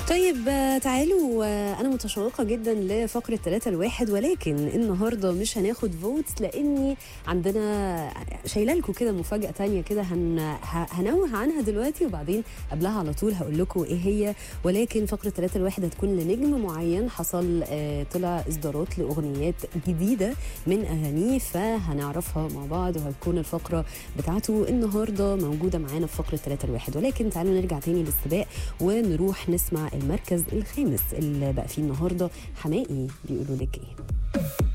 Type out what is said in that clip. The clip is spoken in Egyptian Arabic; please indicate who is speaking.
Speaker 1: طيب آه، تعالوا آه، انا متشوقه جدا لفقره 3 الواحد ولكن النهارده مش هناخد فوتس لاني عندنا شايله لكم كده مفاجاه تانية كده هن... ه- هنوه عنها دلوقتي وبعدين قبلها على طول هقول لكم ايه هي ولكن فقره 3 الواحد هتكون لنجم معين حصل آه، طلع اصدارات لاغنيات جديده من اغانيه فهنعرفها مع بعض وهتكون الفقره بتاعته النهارده موجوده معانا في فقره 3 الواحد ولكن تعالوا نرجع تاني للسباق ونروح نسمع المركز الخامس اللي بقى فيه النهارده حمائي بيقولوا لك ايه